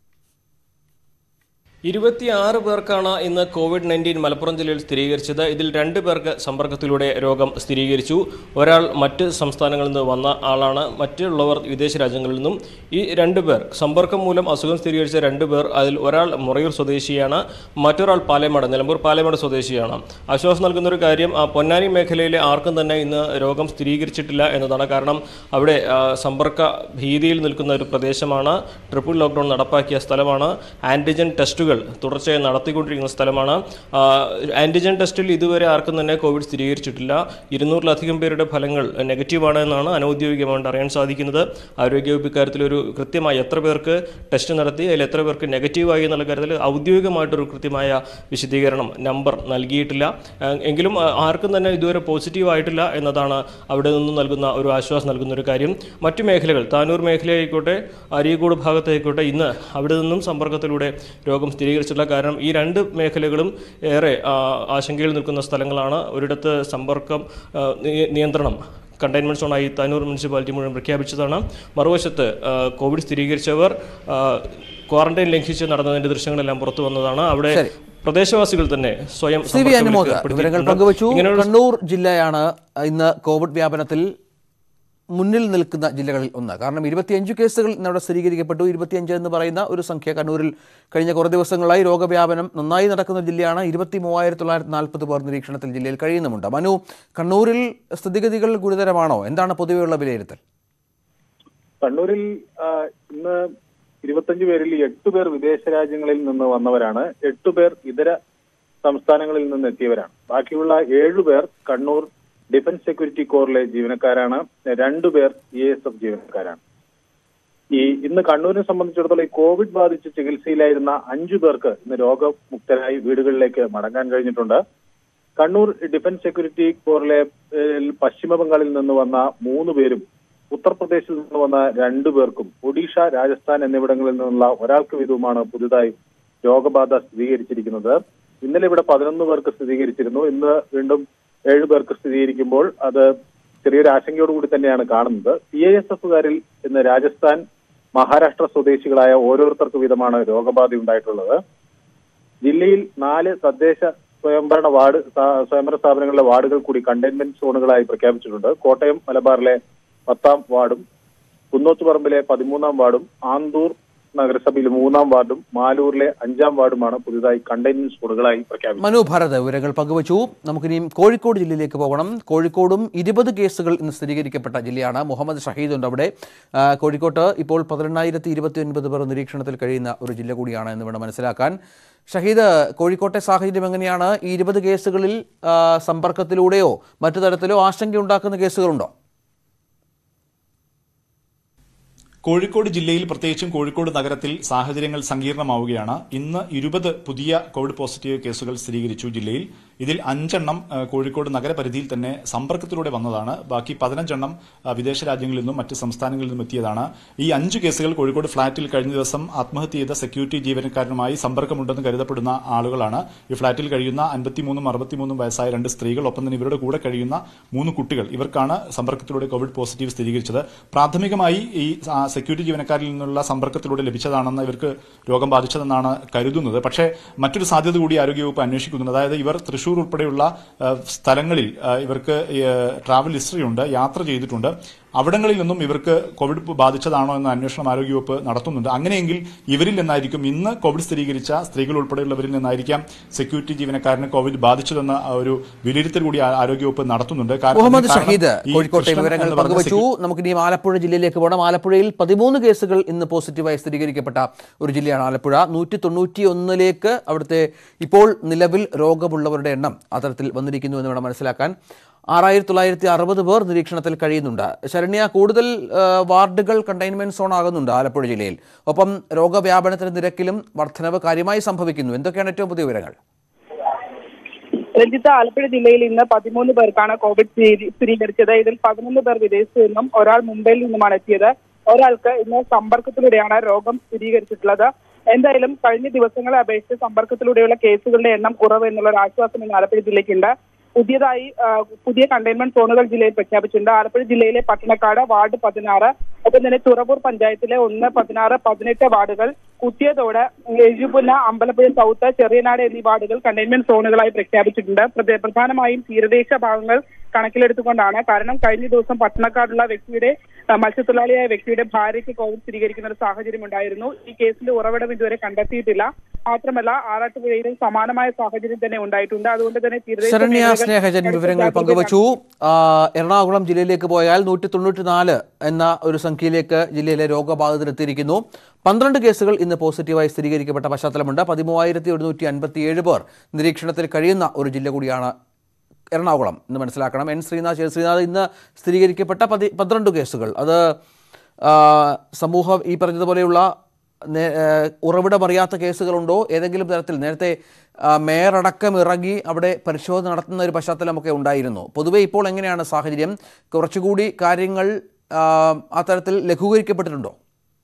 ഇരുപത്തിയാറ് പേർക്കാണ് ഇന്ന് കോവിഡ് നയൻറ്റീൻ മലപ്പുറം ജില്ലയിൽ സ്ഥിരീകരിച്ചത് ഇതിൽ രണ്ട് പേർക്ക് സമ്പർക്കത്തിലൂടെ രോഗം സ്ഥിരീകരിച്ചു ഒരാൾ മറ്റ് സംസ്ഥാനങ്ങളിൽ നിന്ന് വന്ന ആളാണ് മറ്റുള്ളവർ വിദേശ രാജ്യങ്ങളിൽ നിന്നും ഈ രണ്ട് പേർ സമ്പർക്കം മൂലം അസുഖം സ്ഥിരീകരിച്ച രണ്ട് പേർ അതിൽ ഒരാൾ മുറയൂർ സ്വദേശിയാണ് മറ്റൊരാൾ പാലമേട് നിലമ്പൂർ പാലമേട് സ്വദേശിയാണ് ആശ്വാസം നൽകുന്ന ഒരു കാര്യം ആ പൊന്നാനി മേഖലയിലെ ആർക്കും തന്നെ ഇന്ന് രോഗം സ്ഥിരീകരിച്ചിട്ടില്ല എന്നതാണ് കാരണം അവിടെ ആ, സമ്പർക്ക ഭീതിയിൽ നിൽക്കുന്ന ഒരു പ്രദേശമാണ് ട്രിപ്പിൾ ലോക്ക്ഡൗൺ നടപ്പാക്കിയ സ്ഥലമാണ് ആൻറ്റിജൻ ടെസ്റ്റുകൾ തുടർച്ചയായി നടത്തിക്കൊണ്ടിരിക്കുന്ന സ്ഥലമാണ് ആ, ആൻറ്റിജൻ ടെസ്റ്റിൽ ഇതുവരെ ആർക്കും തന്നെ കോവിഡ് സ്ഥിരീകരിച്ചിട്ടില്ല ഇരുന്നൂറിലധികം പേരുടെ ഫലങ്ങൾ നെഗറ്റീവാണ് എന്നാണ് അനൗദ്യോഗികമായിട്ട് അറിയാൻ സാധിക്കുന്നത് ആരോഗ്യവകുപ്പ് ഇക്കാര്യത്തിൽ ഒരു കൃത്യമായി എത്ര പേർക്ക് ടെസ്റ്റ് നടത്തി അതിൽ എത്ര പേർക്ക് നെഗറ്റീവായി എന്നുള്ള കാര്യത്തിൽ ഔദ്യോഗികമായിട്ടൊരു കൃത്യമായ വിശദീകരണം നമ്പർ നൽകിയിട്ടില്ല ആ, എങ്കിലും ആ, ആർക്കും തന്നെ ഇതുവരെ പോസിറ്റീവ് ആയിട്ടില്ല എന്നതാണ് അവിടെ നിന്നും നൽകുന്ന ഒരു ആശ്വാസം നൽകുന്ന ഒരു കാര്യം മറ്റു മേഖലകൾ താനൂർ മേഖലയായിക്കോട്ടെ അരീക്കോട് ഭാഗത്തായിക്കോട്ടെ ഇന്ന് അവിടെ നിന്നും സമ്പർക്കത്തിലൂടെ രോഗം സ്ഥിരീകരിച്ചിട്ടുള്ള കാരണം ഈ രണ്ട് മേഖലകളും ഏറെ ആ, ആശങ്കയിൽ നിൽക്കുന്ന സ്ഥലങ്ങളാണ് ഒരിടത്ത് സമ്പർക്കം ആ, നിയ- നിയന്ത്രണം കണ്ടെയ്ൻമെന്റ് സോണായി താനൂർ മുനിസിപ്പാലിറ്റി മുഴുവൻ പ്രഖ്യാപിച്ചതാണ് മറുവശത്ത് ആ, കോവിഡ് സ്ഥിരീകരിച്ചവർ ആ, ക്വാറന്റൈൻ ലംഘിച്ച് നടന്നതിന്റെ ദൃശ്യങ്ങളെല്ലാം പുറത്തു വന്നതാണ് അവിടെ ശരി. പ്രദേശവാസികൾ തന്നെ സ്വയം സി വി അനുമോദ് സമ്പർക്കവിലക്ക് വിവരങ്ങൾ ഏർപ്പെടുത്തിയിട്ടുണ്ട്. പങ്കുവച്ചു ഇങ്ങനെയുള്ള കണ്ണൂർ ജില്ലയാണ് ഇന്ന് കോവിഡ് വ്യാപനത്തിൽ മുന്നിൽ നിൽക്കുന്ന ജില്ലകളിൽ ഒന്ന് കാരണം ഇരുപത്തിയഞ്ച് കേസുകൾ ഇന്നവിടെ സ്ഥിരീകരിക്കപ്പെട്ടു ഇരുപത്തിയഞ്ച് എന്ന് പറയുന്ന ഒരു സംഖ്യ കണ്ണൂരിൽ കഴിഞ്ഞ കുറേ ദിവസങ്ങളായി രോഗവ്യാപനം നന്നായി നടക്കുന്ന ജില്ലയാണ് ഇരുപത്തി മൂവായിരത്തി തൊള്ളായിരത്തി നാൽപ്പത് പേർ നിരീക്ഷണത്തിൽ ജില്ലയിൽ കഴിയുന്നുമുണ്ട് മനു കണ്ണൂരിൽ സ്ഥിതിഗതികൾ ഗുരുതരമാണോ എന്താണ് പൊതുവെയുള്ള വിലയിരുത്തൽ കണ്ണൂരിൽ ആ, ഇന്ന് ഇരുപത്തഞ്ച് പേരിൽ എട്ട് പേർ വിദേശ രാജ്യങ്ങളിൽ നിന്ന് വന്നവരാണ് എട്ട് പേർ ഇതര സംസ്ഥാനങ്ങളിൽ നിന്ന് എത്തിയവരാണ് ബാക്കിയുള്ള ഏഴു പേർ കണ്ണൂർ ഡിഫൻസ് സെക്യൂരിറ്റി കോറിലെ ജീവനക്കാരാണ് രണ്ടു പേർ ഇ എസ് എഫ് ജീവനക്കാരാണ് ഈ ഇന്ന് കണ്ണൂരിനെ സംബന്ധിച്ചിടത്തോളം ഈ കോവിഡ് ബാധിച്ച് ചികിത്സയിലായിരുന്ന അഞ്ചു പേർക്ക് ഇന്ന് രോഗമുക്തരായി വീടുകളിലേക്ക് മടങ്ങാൻ കഴിഞ്ഞിട്ടുണ്ട് കണ്ണൂർ ഡിഫൻസ് സെക്യൂരിറ്റി കോറിലെ ഏഹ്, പശ്ചിമ ബംഗാളിൽ നിന്ന് വന്ന മൂന്ന് പേരും ഉത്തർപ്രദേശിൽ നിന്ന് വന്ന രണ്ടു പേർക്കും ഒഡീഷ രാജസ്ഥാൻ എന്നിവിടങ്ങളിൽ നിന്നുള്ള ഒരാൾക്ക് വീതവുമാണ് പുതുതായി രോഗബാധ സ്ഥിരീകരിച്ചിരിക്കുന്നത് ഇന്നലെ ഇവിടെ പതിനൊന്ന് പേർക്ക് സ്ഥിരീകരിച്ചിരുന്നു ഇന്ന് വീണ്ടും ഏഴ് പേർക്ക് സ്ഥിരീകരിക്കുമ്പോൾ അത് ചെറിയൊരു ആശങ്കയോടുകൂടി തന്നെയാണ് കാണുന്നത് സി ഐ എസ് എഫുകാരിൽ ഇന്ന് രാജസ്ഥാൻ മഹാരാഷ്ട്ര സ്വദേശികളായ ഓരോരുത്തർക്ക് വീതമാണ് രോഗബാധ ഉണ്ടായിട്ടുള്ളത് ജില്ലയിൽ നാല് തദ്ദേശ സ്വയംഭരണ വാർഡ് സ്ഥാ- സ്വയംഭരണ സ്ഥാപനങ്ങളിലെ വാർഡുകൾ കൂടി കണ്ടെയ്ൻമെന്റ് സോണുകളായി പ്രഖ്യാപിച്ചിട്ടുണ്ട് കോട്ടയം മലബാറിലെ പത്താം വാർഡും കുന്നോത്തുപറമ്പിലെ പതിമൂന്നാം വാർഡും ആന്തൂർ നഗരസഭയിലെ മൂന്നാം വാർഡും മാലൂരിലെ അഞ്ചാം വാർഡുമാണ് പുതുതായി കണ്ടെയ്ൻമെന്റ് സോണുകളായി പ്രഖ്യാപിച്ചത് മനു ഭാരത് വിവരങ്ങൾ പങ്കുവച്ചു നമുക്കിനിയും കോഴിക്കോട് ജില്ലയിലേക്ക് പോകണം കോഴിക്കോടും ഇരുപത് കേസുകൾ ഇന്ന് സ്ഥിരീകരിക്കപ്പെട്ട ജില്ലയാണ് മുഹമ്മദ് ഷഹീദ് ഉണ്ട് അവിടെ ആ, കോഴിക്കോട്ട് ഇപ്പോൾ പതിനെണ്ണായിരത്തി ഇരുപത്തി ഒൻപത് പേർ നിരീക്ഷണത്തിൽ കഴിയുന്ന ഒരു ജില്ല കൂടിയാണ് എന്ന് വേണം മനസ്സിലാക്കാൻ ഷഹീദ് കോഴിക്കോട്ടെ സാഹചര്യം എങ്ങനെയാണ് ഈ ഇരുപത് കേസുകളിൽ ആ, സമ്പർക്കത്തിലൂടെയോ മറ്റു തരത്തിലോ ആശങ്കയുണ്ടാക്കുന്ന കേസുകളുണ്ടോ കോഴിക്കോട് ജില്ലയിൽ പ്രത്യേകിച്ചും കോഴിക്കോട് നഗരത്തിൽ സാഹചര്യങ്ങൾ സങ്കീർണമാവുകയാണ് ഇന്ന് ഇരുപത് പുതിയ കോവിഡ് പോസിറ്റീവ് കേസുകൾ സ്ഥിരീകരിച്ചു ജില്ലയിൽ ഇതിൽ അഞ്ചെണ്ണം ആ, കോഴിക്കോട് നഗരപരിധിയിൽ തന്നെ സമ്പർക്കത്തിലൂടെ വന്നതാണ് ബാക്കി പതിനഞ്ചെണ്ണം ആ, വിദേശ രാജ്യങ്ങളിൽ നിന്നും മറ്റ് സംസ്ഥാനങ്ങളിൽ നിന്നും എത്തിയതാണ് ഈ അഞ്ച് കേസുകൾ കോഴിക്കോട് ഫ്ളാറ്റിൽ കഴിഞ്ഞ ദിവസം ആത്മഹത്യ ചെയ്ത സെക്യൂരിറ്റി ജീവനക്കാരനുമായി സമ്പർക്കമുണ്ടെന്ന് കരുതപ്പെടുന്ന ആളുകളാണ് ഈ ഫ്ളാറ്റിൽ കഴിയുന്ന അൻപത്തിമൂന്നും അറുപത്തിമൂന്നും വയസ്സായ രണ്ട് സ്ത്രീകൾ ഒപ്പം തന്നെ ഇവരുടെ കൂടെ കഴിയുന്ന മൂന്ന് കുട്ടികൾ ഇവർക്കാണ് സമ്പർക്കത്തിലൂടെ കോവിഡ് പോസിറ്റീവ് സ്ഥിരീകരിച്ചത് പ്രാഥമികമായി ഈ ആ, സെക്യൂരിറ്റി ജീവനക്കാരിൽ നിന്നുള്ള സമ്പർക്കത്തിലൂടെ ലഭിച്ചതാണെന്ന് ഇവർക്ക് രോഗം ബാധിച്ചതെന്നാണ് കരുതുന്നത് പക്ഷേ മറ്റൊരു സാധ്യത കൂടി ആരോഗ്യവകുപ്പ് അന്വേഷിക്കുന്നുണ്ട് അതായത് ഇവർ തൃശൂർ ഉൾപ്പെടെയുള്ള ആ, സ്ഥലങ്ങളിൽ ആ, ഇവർക്ക് ഈ, ട്രാവൽ ഹിസ്റ്ററി ഉണ്ട് യാത്ര ചെയ്തിട്ടുണ്ട് അവിടങ്ങളിൽ നിന്നും ഇവർക്ക് കോവിഡ് ബാധിച്ചതാണോ എന്ന അന്വേഷണം ആരോഗ്യവകുപ്പ് നടത്തുന്നുണ്ട് അങ്ങനെയെങ്കിൽ ഇവരിൽ നിന്നായിരിക്കും ഇന്ന് കോവിഡ് സ്ഥിരീകരിച്ച സ്ത്രീകൾ ഉൾപ്പെടെയുള്ളവരിൽ നിന്നായിരിക്കാം സെക്യൂരിറ്റി ജീവനക്കാരന് കോവിഡ് ബാധിച്ചതെന്ന ആ ഒരു വിലയിരുത്തൽ കൂടി ആ- ആരോഗ്യവകുപ്പ് നടത്തുന്നുണ്ട് കാരണം- മുഹമ്മദ് കാരണം ഷഹീദ് ഈ കോഴിക്കോട്ടെ കൃഷ്ണൻ വിവരങ്ങൾ എന്ന് പറഞ്ഞ പങ്കുവച്ചു നമുക്കിനി ആലപ്പുഴ ജില്ലയിലേക്ക് പോകണം ആലപ്പുഴയിൽ പതിമൂന്ന് കേസുകൾ ഇന്ന് പോസിറ്റീവായി സ്ഥിരീകരിക്കപ്പെട്ട ഒരു ജില്ലയാണ് ആലപ്പുഴ നൂറ്റി തൊണ്ണൂറ്റി ഒന്നിലേക്ക് അവിടുത്തെ ഇപ്പോൾ നിലവിൽ രോഗമുള്ളവരുടെ എണ്ണം അത്തരത്തിൽ വന്നിരിക്കുന്നു എന്ന് വേണം മനസ്സിലാക്കാൻ ആറായിരത്തി തൊള്ളായിരത്തി അറുപത് പേർ നിരീക്ഷണത്തിൽ കഴിയുന്നുണ്ട് ശരണ്യ കൂടുതൽ ആ, വാർഡുകൾ കണ്ടെയ്ൻമെന്റ് സോൺ ആകുന്നുണ്ട് ആലപ്പുഴ ജില്ലയിൽ ഒപ്പം രോഗവ്യാപനത്തിന്റെ നിരക്കിലും വർധനവ് കാര്യമായി സംഭവിക്കുന്നു എന്തൊക്കെയാണ് ഏറ്റവും പുതിയ വിവരങ്ങൾ രഞ്ജിത്ത് ആലപ്പുഴ ജില്ലയിൽ ഇന്ന് പതിമൂന്ന് പേർക്കാണ് കോവിഡ് സ്ഥിരീ- സ്ഥിരീകരിച്ചത് ഇതിൽ പതിനൊന്ന് പേർ വിദേശത്തു നിന്നും ഒരാൾ മുംബൈയിൽ നിന്നുമാണ് എത്തിയത് ഒരാൾക്ക് ഇന്ന് സമ്പർക്കത്തിലൂടെയാണ് രോഗം സ്ഥിരീകരിച്ചിട്ടുള്ളത് എന്തായാലും കഴിഞ്ഞ ദിവസങ്ങളെ അപേക്ഷിച്ച് സമ്പർക്കത്തിലൂടെയുള്ള കേസുകളുടെ എണ്ണം കുറവ് എന്നുള്ള ഒരു ആശ്വാസം ഇന്ന് ആലപ്പുഴ ജില്ലയ്ക്കുണ്ട് പുതിയതായി ആ, പുതിയ കണ്ടെയ്ൻമെന്റ് സോണുകൾ ജില്ലയിൽ പ്രഖ്യാപിച്ചിട്ടുണ്ട് ആലപ്പുഴ ജില്ലയിലെ പട്ടണക്കാട് വാർഡ് പതിനാറ് ഒപ്പം തന്നെ തുറവൂർ പഞ്ചായത്തിലെ ഒന്ന് പതിനാറ് പതിനെട്ട് വാർഡുകൾ കുത്തിയതോട് എഴുപുന്ന അമ്പലപ്പുഴ സൗത്ത് ചെറിയനാട് എന്നീ വാർഡുകൾ കണ്ടെയ്ൻമെന്റ് സോണുകളായി പ്രഖ്യാപിച്ചിട്ടുണ്ട് പ്രധ- പ്രധാനമായും തീരദേശ ഭാഗങ്ങൾ കണക്കിലെടുത്തുകൊണ്ടാണ് കാരണം കഴിഞ്ഞ ദിവസം പട്ടണക്കാടുള്ള വ്യക്തിയുടെ ആ, മത്സ്യത്തൊഴിലാളിയായ വ്യക്തിയുടെ ഭാര്യയ്ക്ക് കോവിഡ് സ്ഥിരീകരിക്കുന്ന ഒരു സാഹചര്യം ഉണ്ടായിരുന്നു ഈ കേസിന്റെ ഉറവിടം ഇതുവരെ കണ്ടെത്തിയിട്ടില്ല മാത്രമല്ല ആറാട്ടുപുഴയിലും സമാനമായ സാഹചര്യം തന്നെ ഉണ്ടായിട്ടുണ്ട് അതുകൊണ്ട് തന്നെ തീരദേശ ശരണ്യ മേഖലകൾ സ്നേഹജൻ കടുത്ത വിവരങ്ങൾ ജാഗ്രതയിലാണ്. പങ്കുവച്ചു ആ, എറണാകുളം ജില്ലയിലേക്ക് പോയാൽ നൂറ്റി തൊണ്ണൂറ്റിനാല് എന്ന ഒരു സംഖ്യയിലേക്ക് ജില്ലയിലെ രോഗബാധിതരെത്തിയിരിക്കുന്നു പന്ത്രണ്ട് കേസുകൾ ഇന്ന് പോസിറ്റീവായി സ്ഥിരീകരിക്കപ്പെട്ട പശ്ചാത്തലമുണ്ട് പതിമൂവായിരത്തി ഒരുന്നൂറ്റി അൻപത്തിയേഴ് പേർ നിരീക്ഷണത്തിൽ കഴിയുന്ന ഒരു ജില്ല കൂടിയാണ് എറണാകുളം എന്ന് മനസ്സിലാക്കണം എൻ ശ്രീനാഥ് ശരി, ശ്രീനാഥ് ഇന്ന് സ്ഥിരീകരിക്കപ്പെട്ട പതി പന്ത്രണ്ട് കേസുകൾ അത് ആ, സമൂഹം ഈ പറഞ്ഞതുപോലെയുള്ള നേ- ആ, ഉറവിടമറിയാത്ത കേസുകളുണ്ടോ ഏതെങ്കിലും തരത്തിൽ നേരത്തെ ആ, മേയർ അടക്കം ഇറങ്ങി അവിടെ പരിശോധന നടത്തുന്ന ഒരു പശ്ചാത്തലമൊക്കെ ഉണ്ടായിരുന്നു പൊതുവെ ഇപ്പോൾ എങ്ങനെയാണ് സാഹചര്യം കുറച്ചുകൂടി കാര്യങ്ങൾ ആ, അത്തരത്തിൽ ലഘൂകരിക്കപ്പെട്ടിട്ടുണ്ടോ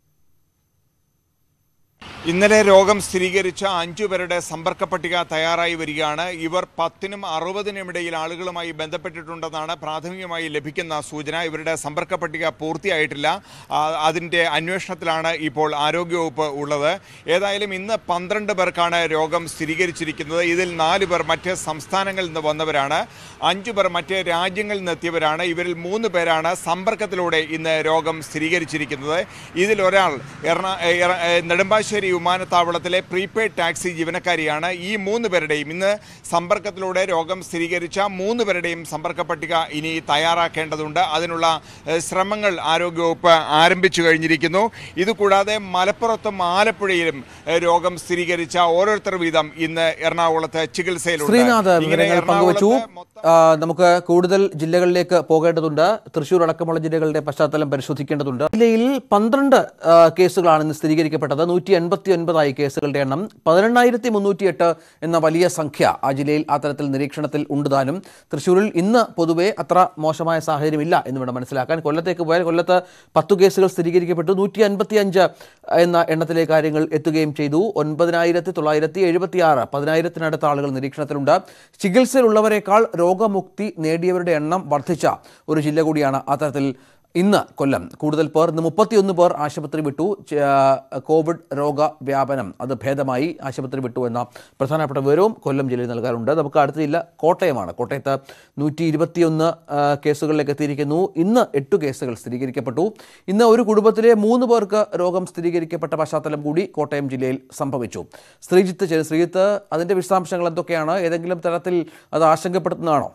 ഇന്നലെ രോഗം സ്ഥിരീകരിച്ച അഞ്ചു പേരുടെ സമ്പർക്ക പട്ടിക തയ്യാറായി വരികയാണ് ഇവർ പത്തിനും അറുപതിനും ഇടയിൽ ആളുകളുമായി ബന്ധപ്പെട്ടിട്ടുണ്ടെന്നാണ് പ്രാഥമികമായി ലഭിക്കുന്ന സൂചന ഇവരുടെ സമ്പർക്ക പട്ടിക പൂർത്തിയായിട്ടില്ല ആ, അതിൻ്റെ അന്വേഷണത്തിലാണ് ഇപ്പോൾ ആരോഗ്യവകുപ്പ് ഉള്ളത് ഏതായാലും ഇന്ന് പന്ത്രണ്ട് പേർക്കാണ് രോഗം സ്ഥിരീകരിച്ചിരിക്കുന്നത് ഇതിൽ നാല് പേർ മറ്റ് സംസ്ഥാനങ്ങളിൽ നിന്ന് വന്നവരാണ് അഞ്ചു പേർ മറ്റ് രാജ്യങ്ങളിൽ നിന്ന് എത്തിയവരാണ് ഇവരിൽ മൂന്ന് പേരാണ് സമ്പർക്കത്തിലൂടെ ഇന്ന് രോഗം സ്ഥിരീകരിച്ചിരിക്കുന്നത് ഇതിൽ ഒരാൾ എറണാ എറ- ഏ, നെടുമ്പാശ്ശേരി വിമാനത്താവളത്തിലെ പ്രീപെയ്ഡ് ടാക്സി ജീവനക്കാരിയാണ് ഈ മൂന്ന് പേരുടെയും ഇന്ന് സമ്പർക്കത്തിലൂടെ രോഗം സ്ഥിരീകരിച്ച മൂന്ന് പേരുടെയും സമ്പർക്ക പട്ടിക ഇനി തയ്യാറാക്കേണ്ടതുണ്ട് അതിനുള്ള ഏ, ശ്രമങ്ങൾ ആരോഗ്യവകുപ്പ് ആരംഭിച്ചു കഴിഞ്ഞിരിക്കുന്നു ഇതുകൂടാതെ മലപ്പുറത്തും ആലപ്പുഴയിലും ഏ, രോഗം സ്ഥിരീകരിച്ച ഓരോരുത്തർ വീതം ഇന്ന് എറണാകുളത്ത് ചികിത്സയിലുണ്ട് ശ്രീനാഥ് ഇങ്ങനെ വിവരങ്ങൾ പങ്കുവച്ചു എറണാകുളത്ത് മൊത്തം ആ, നമുക്ക് കൂടുതൽ ജില്ലകളിലേക്ക് പോകേണ്ടതുണ്ട് തൃശൂർ അടക്കമുള്ള ജില്ലകളുടെ പശ്ചാത്തലം പരിശോധിക്കേണ്ടതുണ്ട് ജില്ലയിൽ പന്ത്രണ്ട് ആ, കേസുകളാണ് ഇന്ന് സ്ഥിരീകരിക്കപ്പെട്ടത് നൂറ്റി എൺപത്തി ഒൻപതായി കേസുകളുടെ എണ്ണം പതിനെണ്ണായിരത്തി മുന്നൂറ്റി എട്ട് എന്ന വലിയ സംഖ്യ ആ ജില്ലയിൽ അത്തരത്തിൽ നിരീക്ഷണത്തിൽ ഉണ്ട് താനും തൃശ്ശൂരിൽ ഇന്ന് പൊതുവെ അത്ര മോശമായ സാഹചര്യമില്ല എന്ന് വേണം മനസ്സിലാക്കാൻ കൊല്ലത്തേക്ക് പോയാൽ കൊല്ലത്ത് പത്തു കേസുകൾ സ്ഥിരീകരിക്കപ്പെട്ടു നൂറ്റി അൻപത്തി അഞ്ച് എന്ന എണ്ണത്തിലെ കാര്യങ്ങൾ എത്തുകയും ചെയ്തു ഒൻപതിനായിരത്തി തൊള്ളായിരത്തി എഴുപത്തി ആറ് പതിനായിരത്തിനടുത്ത ആളുകൾ നിരീക്ഷണത്തിലുണ്ട് ചികിത്സയിലുള്ളവരെക്കാൾ രോഗമുക്തി നേടിയവരുടെ എണ്ണം വർദ്ധിച്ച ഒരു ജില്ല കൂടിയാണ് അത്തരത്തിൽ ഇന്ന് കൊല്ലം കൂടുതൽ പേർ ഇന്ന് മുപ്പത്തിയൊന്ന് പേർ ആശുപത്രി വിട്ടു ച- കോവിഡ് രോഗവ്യാപനം അത് ഭേദമായി ആശുപത്രി വിട്ടു എന്ന പ്രധാനപ്പെട്ട വിവരവും കൊല്ലം ജില്ലയിൽ നൽകാറുണ്ട് നമുക്ക് അടുത്ത ജില്ല കോട്ടയമാണ് കോട്ടയത്ത് നൂറ്റി ഇരുപത്തിയൊന്ന് ആ, കേസുകളിലേക്ക് എത്തിയിരിക്കുന്നു ഇന്ന് എട്ട് കേസുകൾ സ്ഥിരീകരിക്കപ്പെട്ടു ഇന്ന് ഒരു കുടുംബത്തിലെ മൂന്ന് പേർക്ക് രോഗം സ്ഥിരീകരിക്കപ്പെട്ട പശ്ചാത്തലം കൂടി കോട്ടയം ജില്ലയിൽ സംഭവിച്ചു ശ്രീജിത്ത് ചെ- ശ്രീജിത്ത് അതിൻ്റെ വിശദാംശങ്ങൾ എന്തൊക്കെയാണ് ഏതെങ്കിലും തരത്തിൽ അത് ആശങ്കപ്പെടുത്തുന്നതാണോ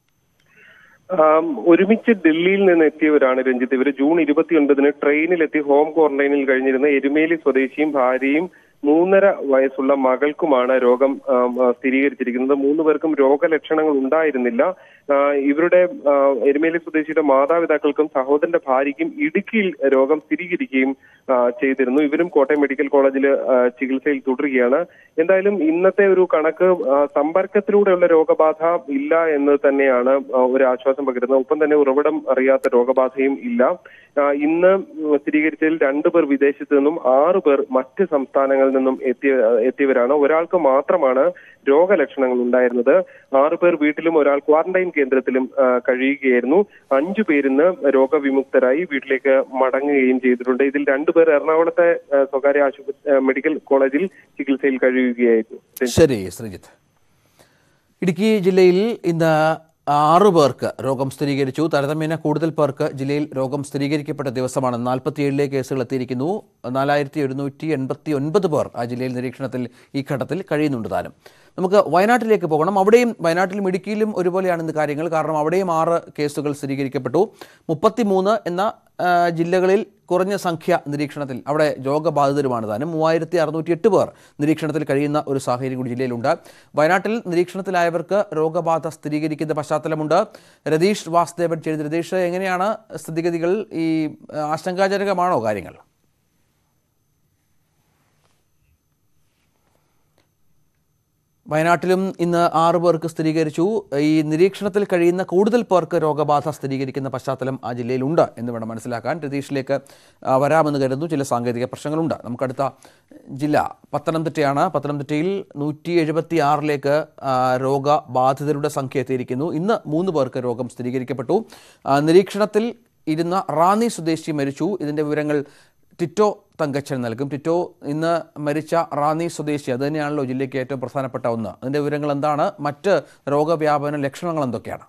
ആം, ഒരുമിച്ച് ഡൽഹിയിൽ നിന്ന് എത്തിയവരാണ് രഞ്ജിത്ത് ഇവർ ജൂൺ ഇരുപത്തിയൊൻപതിന് ട്രെയിനിലെത്തി ഹോം ക്വാറന്റൈനിൽ കഴിഞ്ഞിരുന്ന എരുമേലി സ്വദേശിയും ഭാര്യയും മൂന്നര വയസ്സുള്ള മകൾക്കുമാണ് രോഗം ആം, ആ, സ്ഥിരീകരിച്ചിരിക്കുന്നത് മൂന്ന് പേർക്കും രോഗലക്ഷണങ്ങൾ ഉണ്ടായിരുന്നില്ല ആ, ഇവരുടെ ആ, എരുമേലി സ്വദേശിയുടെ മാതാപിതാക്കൾക്കും സഹോദരന്റെ ഭാര്യയ്ക്കും ഇടുക്കിയിൽ രോഗം സ്ഥിരീകരിക്കുകയും ആ, ചെയ്തിരുന്നു ഇവരും കോട്ടയം മെഡിക്കൽ കോളേജിൽ ആ, ചികിത്സയിൽ തുടരുകയാണ് എന്തായാലും ഇന്നത്തെ ഒരു കണക്ക് ആ, സമ്പർക്കത്തിലൂടെയുള്ള രോഗബാധ ഇല്ല എന്ന് തന്നെയാണ് ആ, ഒരു ആശ്വാസം പകരുന്നത് ഒപ്പം തന്നെ ഉറവിടം അറിയാത്ത രോഗബാധയും ഇല്ല ആ, ഇന്ന് ഉം, സ്ഥിരീകരിച്ചതിൽ രണ്ടുപേർ വിദേശത്ത് നിന്നും ആറു പേർ മറ്റ് സംസ്ഥാനങ്ങളിൽ നിന്നും എത്തിയ എത്തിയവരാണ് ഒരാൾക്ക് മാത്രമാണ് രോഗലക്ഷണങ്ങൾ ഉണ്ടായിരുന്നത് ആറു പേർ വീട്ടിലും ഒരാൾ ക്വാറന്റൈൻ കേന്ദ്രത്തിലും ആ, കഴിയുകയായിരുന്നു അഞ്ചു പേരിന്ന് രോഗവിമുക്തരായി വീട്ടിലേക്ക് മടങ്ങുകയും ചെയ്തിട്ടുണ്ട് ഇതിൽ രണ്ടുപേർ എറണാകുളത്തെ ആ, സ്വകാര്യ ആശുപത്രി ആ, മെഡിക്കൽ കോളേജിൽ ചികിത്സയിൽ കഴിയുകയായിരുന്നു ശരി ശ്രീജിത്ത് ഇടുക്കി ജില്ലയിൽ ഇന്ന് ആറു പേർക്ക് രോഗം സ്ഥിരീകരിച്ചു താരതമ്യേന കൂടുതൽ പേർക്ക് ജില്ലയിൽ രോഗം സ്ഥിരീകരിക്കപ്പെട്ട ദിവസമാണ് നാൽപ്പത്തിയേഴിലെ കേസുകൾ എത്തിയിരിക്കുന്നു നാലായിരത്തി എഴുന്നൂറ്റി എൺപത്തി ഒൻപത് പേർ ആ ജില്ലയിൽ നിരീക്ഷണത്തിൽ ഈ ഘട്ടത്തിൽ കഴിയുന്നുണ്ട് താനും നമുക്ക് വയനാട്ടിലേക്ക് പോകണം അവിടെയും വയനാട്ടിലും ഇടുക്കിയിലും ഒരുപോലെയാണ് ഇന്ന് കാര്യങ്ങൾ കാരണം അവിടെയും ആറ് കേസുകൾ സ്ഥിരീകരിക്കപ്പെട്ടു മുപ്പത്തിമൂന്ന് എന്ന ആ, ജില്ലകളിൽ കുറഞ്ഞ സംഖ്യ നിരീക്ഷണത്തിൽ അവിടെ രോഗബാധിതരുമാണ് താനും മൂവായിരത്തി അറുന്നൂറ്റി എട്ട് പേർ നിരീക്ഷണത്തിൽ കഴിയുന്ന ഒരു സാഹചര്യം കൂടി ജില്ലയിലുണ്ട് വയനാട്ടിൽ നിരീക്ഷണത്തിലായവർക്ക് രോഗബാധ സ്ഥിരീകരിക്കുന്ന പശ്ചാത്തലമുണ്ട് രതീഷ് വാസുദേവൻ ചെയ്ത് രതീഷ് എങ്ങനെയാണ് സ്ഥിതിഗതികൾ ഈ ആ, ആശങ്കാജനകമാണോ കാര്യങ്ങൾ വയനാട്ടിലും ഇന്ന് ആറ് പേർക്ക് സ്ഥിരീകരിച്ചു ഈ നിരീക്ഷണത്തിൽ കഴിയുന്ന കൂടുതൽ പേർക്ക് രോഗബാധ സ്ഥിരീകരിക്കുന്ന പശ്ചാത്തലം ആ ജില്ലയിലുണ്ട് എന്ന് വേണം മനസ്സിലാക്കാൻ രതീഷിലേക്ക് ആ, വരാമെന്ന് കരുതുന്നു ചില സാങ്കേതിക പ്രശ്നങ്ങളുണ്ട് നമുക്കടുത്ത ജില്ല പത്തനംതിട്ടയാണ് പത്തനംതിട്ടയിൽ നൂറ്റി എഴുപത്തി ആറിലേക്ക് രോഗബാധിതരുടെ സംഖ്യ എത്തിയിരിക്കുന്നു ഇന്ന് മൂന്ന് പേർക്ക് രോഗം സ്ഥിരീകരിക്കപ്പെട്ടു ആ, നിരീക്ഷണത്തിൽ ഇരുന്ന റാന്നി സ്വദേശി മരിച്ചു ഇതിൻ്റെ വിവരങ്ങൾ ടിറ്റോ തങ്കച്ചൻ നൽകും ടിറ്റോ ഇന്ന് മരിച്ച റാന്നി സ്വദേശി അത് തന്നെയാണല്ലോ ജില്ലയ്ക്ക് ഏറ്റവും പ്രധാനപ്പെട്ട ഒന്ന് അതിൻ്റെ വിവരങ്ങൾ എന്താണ് മറ്റ് രോഗവ്യാപന ലക്ഷണങ്ങൾ എന്തൊക്കെയാണ്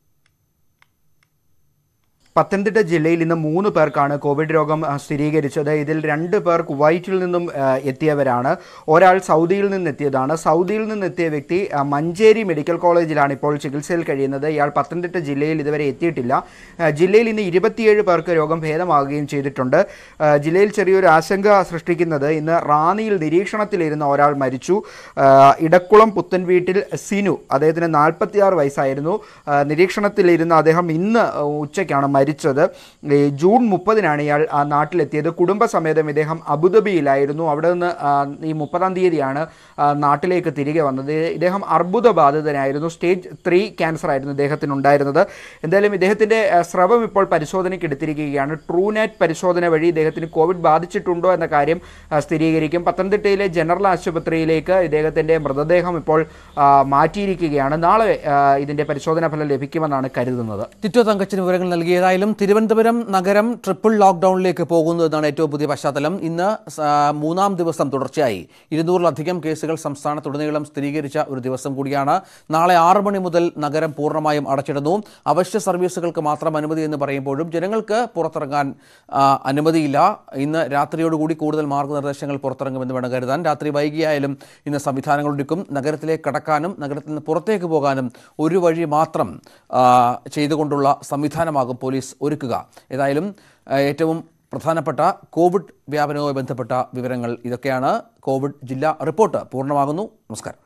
പത്തനംതിട്ട ജില്ലയിൽ ഇന്ന് മൂന്ന് പേർക്കാണ് കോവിഡ് രോഗം ആ, സ്ഥിരീകരിച്ചത് ഇതിൽ രണ്ട് പേർ കുവൈറ്റിൽ നിന്നും ആ, എത്തിയവരാണ് ഒരാൾ സൗദിയിൽ നിന്ന് എത്തിയതാണ് സൗദിയിൽ നിന്ന് എത്തിയ വ്യക്തി ആ, മഞ്ചേരി മെഡിക്കൽ കോളേജിലാണ് ഇപ്പോൾ ചികിത്സയിൽ കഴിയുന്നത് ഇയാൾ പത്തനംതിട്ട ജില്ലയിൽ ഇതുവരെ എത്തിയിട്ടില്ല ആ, ജില്ലയിൽ ഇന്ന് ഇരുപത്തിയേഴ് പേർക്ക് രോഗം ഭേദമാകുകയും ചെയ്തിട്ടുണ്ട് ആ, ജില്ലയിൽ ചെറിയൊരു ആശങ്ക സൃഷ്ടിക്കുന്നത് ഇന്ന് റാന്നിയിൽ നിരീക്ഷണത്തിലിരുന്ന ഒരാൾ മരിച്ചു ആ, ഇടക്കുളം പുത്തൻ വീട്ടിൽ സിനു അദ്ദേഹത്തിന് നാൽപ്പത്തിയാറ് വയസ്സായിരുന്നു ആ, നിരീക്ഷണത്തിലിരുന്ന അദ്ദേഹം ഇന്ന് ഉച്ചയ്ക്കാണ് മരിച്ചത് ഈ ജൂൺ മുപ്പതിനാണ് ഇയാൾ ആ, നാട്ടിലെത്തിയത് കുടുംബസമേതം ഇദ്ദേഹം അബുദാബിയിലായിരുന്നു അവിടെ നിന്ന് ആ, ഈ മുപ്പതാം തീയതിയാണ് ആ, നാട്ടിലേക്ക് തിരികെ വന്നത് ഇദ്ദേഹം അർബുദ ബാധിതനായിരുന്നു സ്റ്റേജ് ത്രീ ക്യാൻസർ ആയിരുന്നു ഇദ്ദേഹത്തിന് ഉണ്ടായിരുന്നത് എന്തായാലും ഇദ്ദേഹത്തിൻ്റെ ആ, സ്രവം ഇപ്പോൾ പരിശോധനയ്ക്ക് എടുത്തിരിക്കുകയാണ് ട്രൂനാറ്റ് പരിശോധന വഴി ഇദ്ദേഹത്തിന് കോവിഡ് ബാധിച്ചിട്ടുണ്ടോ എന്ന കാര്യം ആ, സ്ഥിരീകരിക്കും പത്തനംതിട്ടയിലെ ജനറൽ ആശുപത്രിയിലേക്ക് ഇദ്ദേഹത്തിൻ്റെ മൃതദേഹം ഇപ്പോൾ ആ, മാറ്റിയിരിക്കുകയാണ് നാളെ ആ, ഇതിൻ്റെ പരിശോധനാ ഫലം ലഭിക്കുമെന്നാണ് കരുതുന്നത് ടിറ്റോ തങ്കച്ചിന് വിവരങ്ങൾ നൽകിയതായാലും തിരുവനന്തപുരം നഗരം ട്രിപ്പിൾ ലോക്ക്ഡൌണിലേക്ക് പോകുന്നു എന്നാണ് ഏറ്റവും പുതിയ പശ്ചാത്തലം ഇന്ന് സ- മൂന്നാം ദിവസം തുടർച്ചയായി ഇരുന്നൂറിലധികം കേസുകൾ സംസ്ഥാനത്തുടനീളം സ്ഥിരീകരിച്ച ഒരു ദിവസം കൂടിയാണ് നാളെ ആറ് മണി മുതൽ നഗരം പൂർണ്ണമായും അടച്ചിടുന്നു അവശ്യ സർവീസുകൾക്ക് മാത്രം അനുമതി എന്ന് പറയുമ്പോഴും ജനങ്ങൾക്ക് പുറത്തിറങ്ങാൻ ആ, അനുമതിയില്ല ഇന്ന് രാത്രിയോടുകൂടി കൂടുതൽ മാർഗ്ഗനിർദ്ദേശങ്ങൾ പുറത്തിറങ്ങുമെന്ന് വേണം കരുതാൻ രാത്രി വൈകിയായാലും ഇന്ന് സംവിധാനങ്ങൾ ഒരുക്കും നഗരത്തിലേക്ക് കടക്കാനും നഗരത്തിൽ നിന്ന് പുറത്തേക്ക് പോകാനും ഒരു വഴി മാത്രം ആ, ചെയ്തുകൊണ്ടുള്ള സംവിധാനമാകും പോലീസ് ഒരുക്കുക ഏതായാലും ആ, ഏറ്റവും പ്രധാനപ്പെട്ട കോവിഡ് വ്യാപനവുമായി ബന്ധപ്പെട്ട വിവരങ്ങൾ ഇതൊക്കെയാണ് കോവിഡ് ജില്ലാ റിപ്പോർട്ട് പൂർണ്ണമാകുന്നു നമസ്കാരം